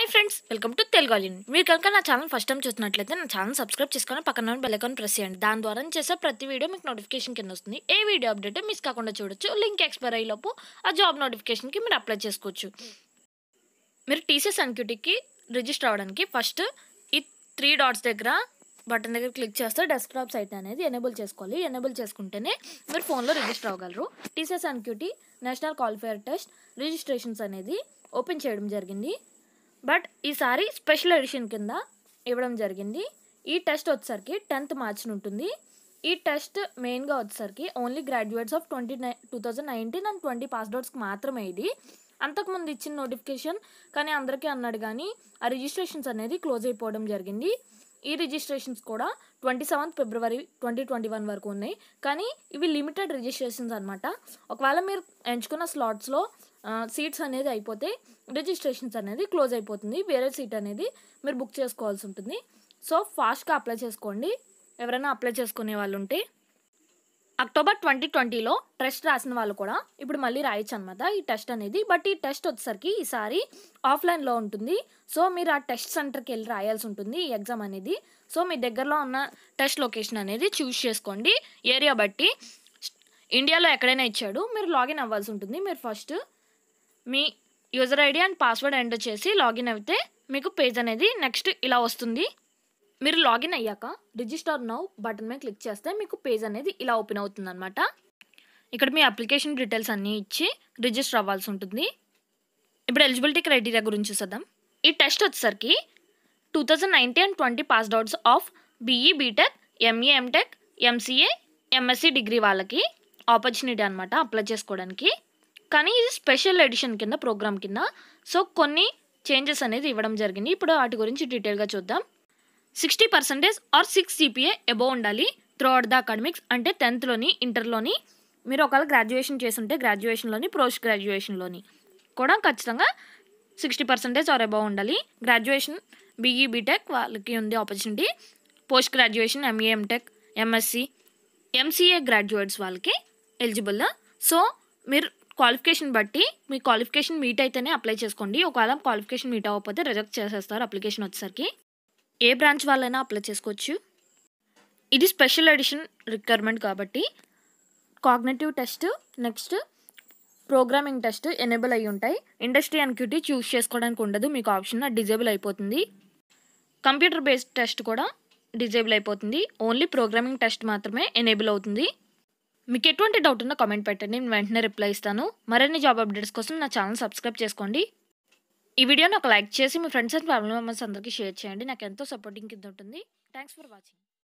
hi friends welcome to Telugu ఆలిన్ మీరు కనుక నా ఛానల్ ఫస్ట్ టైం చూసినట్లయితే నా ఛానల్ సబ్స్క్రైబ్ చేసుకొని పక్కన బెల్ ఐకాన్ ప్రెస్ చేయండి దాని ద్వారా నేను చేసే ప్రతి వీడియో మీకు నోటిఫికేషన్ కింద వస్తుంది ఏ వీడియో అప్డేట్ మిస్ కాకుండా చూడొచ్చు లింక్ ఎక్స్పైర్ అయ్యేలోపు ఆ జాబ్ నోటిఫికేషన్కి మీరు అప్లై చేసుకోవచ్చు మీరు టీసీఎస్ అన్క్యూటీకి రిజిస్టర్ అవ్వడానికి ఫస్ట్ ఈ త్రీ డాట్స్ దగ్గర బటన్ దగ్గర క్లిక్ చేస్తే డెస్క్టాప్ సైట్ అనేది ఎనేబుల్ చేసుకోవాలి ఎనేబుల్ చేసుకుంటేనే మీరు ఫోన్లో రిజిస్టర్ అవ్వగలరు TCS NQT national qualifier test registrations అనేది ఓపెన్ చేయడం జరిగింది బట్ ఈసారి స్పెషల్ ఎడిషన్ కింద ఇవ్వడం జరిగింది ఈ టెస్ట్ వచ్చేసరికి టెన్త్ మార్చిన ఉంటుంది ఈ టెస్ట్ మెయిన్గా వచ్చేసరికి only graduates of twenty nine two thousand nineteen and twenty pass అవుట్స్కి మాత్రమే ఇది అంతకుముందు ఇచ్చిన నోటిఫికేషన్ కానీ అందరికీ అన్నాడు కానీ ఆ రిజిస్ట్రేషన్స్ అనేది క్లోజ్ అయిపోవడం జరిగింది ఈ రిజిస్ట్రేషన్స్ కూడా twenty seventh February twenty twenty one వరకు ఉన్నాయి కానీ ఇవి లిమిటెడ్ రిజిస్ట్రేషన్స్ అనమాట ఒకవేళ మీరు ఎంచుకున్న స్లాట్స్లో సీట్స్ అనేది అయిపోతే రిజిస్ట్రేషన్స్ అనేది క్లోజ్ అయిపోతుంది వేరే సీట్ అనేది మీరు బుక్ చేసుకోవాల్సి ఉంటుంది సో ఫాస్ట్గా అప్లై చేసుకోండి ఎవరైనా అప్లై చేసుకునే వాళ్ళు ఉంటే అక్టోబర్ ట్వంటీ ట్వంటీలో టెస్ట్ రాసిన వాళ్ళు కూడా ఇప్పుడు మళ్ళీ రాయొచ్చు అనమాట ఈ టెస్ట్ అనేది బట్ ఈ టెస్ట్ వచ్చేసరికి ఈసారి ఆఫ్లైన్లో ఉంటుంది సో మీరు ఆ టెస్ట్ సెంటర్కి వెళ్ళి రాయాల్సి ఉంటుంది ఈ ఎగ్జామ్ అనేది సో మీ దగ్గరలో ఉన్న టెస్ట్ లొకేషన్ అనేది చూస్ చేసుకోండి ఏరియా బట్టి ఇండియాలో ఎక్కడైనా ఇచ్చాడు మీరు లాగిన్ అవ్వాల్సి ఉంటుంది మీరు ఫస్ట్ మీ user ID and password enter చేసి లాగిన్ అయితే మీకు పేజ్ అనేది నెక్స్ట్ ఇలా వస్తుంది మీరు లాగిన్ అయ్యాక రిజిస్టర్ నౌ బటన్ మీద క్లిక్ చేస్తే మీకు పేజ్ అనేది ఇలా ఓపెన్ అవుతుంది అనమాట ఇక్కడ మీ అప్లికేషన్ డీటెయిల్స్ అన్నీ ఇచ్చి రిజిస్టర్ అవ్వాల్సి ఉంటుంది ఇప్పుడు ఎలిజిబిలిటీ క్రైటీరియా గురించి చూద్దాం ఈ టెస్ట్ వచ్చేసరికి two thousand ninety and twenty passed outs of BE BTech ME MTech MCA MSc degree వాళ్ళకి ఆపర్చునిటీ అనమాట అప్లై చేసుకోవడానికి కానీ ఇది స్పెషల్ ఎడిషన్ కింద ప్రోగ్రామ్ కింద సో కొన్ని చేంజెస్ అనేది ఇవ్వడం జరిగింది ఇప్పుడు వాటి గురించి డీటెయిల్గా చూద్దాం sixty percentage or six GPA above ఉండాలి త్రూ అవుట్ ద అకాడమిక్స్ అంటే టెన్త్లోని ఇంటర్లోని మీరు ఒకవేళ గ్రాడ్యుయేషన్ చేస్తుంటే గ్రాడ్యుయేషన్లోని పోస్ట్ గ్రాడ్యుయేషన్లోని కూడా ఖచ్చితంగా సిక్స్టీ పర్సెంటేజ్ ఆర్ అబోవ్ ఉండాలి గ్రాడ్యుయేషన్ బీఈ బీటెక్ వాళ్ళకి ఉంది opportunity post graduation MA MTech MSc MCA graduates వాళ్ళకి ఎలిజిబుల్ సో మీరు క్వాలిఫికేషన్ బట్టి మీ క్వాలిఫికేషన్ మీట్ అయితేనే అప్లై చేసుకోండి ఒకవేళ క్వాలిఫికేషన్ మీట్ అవ్వకపోతే రిజెక్ట్ చేసేస్తారు అప్లికేషన్ వచ్చేసరికి ఏ బ్రాంచ్ వాళ్ళైనా అప్లై చేసుకోవచ్చు ఇది స్పెషల్ ఎడిషన్ రిక్వైర్మెంట్ కాబట్టి cognitive test next programming test enable అయి ఉంటాయి ఇండస్ట్రీ అండ్ క్యూటీ చూస్ చేసుకోవడానికి ఉండదు మీకు ఆప్షన్ డిజేబుల్ అయిపోతుంది కంప్యూటర్ బేస్డ్ టెస్ట్ కూడా డిజేబుల్ అయిపోతుంది ఓన్లీ ప్రోగ్రామింగ్ టెస్ట్ మాత్రమే ఎనేబుల్ అవుతుంది మీకు ఎటువంటి డౌట్ ఉన్నా కామెంట్ పెట్టండి నేను వెంటనే రిప్లై ఇస్తాను మరిన్ని జాబ్ అప్డేట్స్ కోసం నా ఛానల్ సబ్స్క్రైబ్ చేసుకోండి ఈ వీడియోని ఒక లైక్ చేసి మీ ఫ్రెండ్స్ అండ్ ఫ్యామిలీ మెంబర్స్ అందరికీ షేర్ చేయండి నాకు ఎంతో సపోర్టింగ్ కింద ఉంటుంది థ్యాంక్స్ ఫర్ వాచింగ్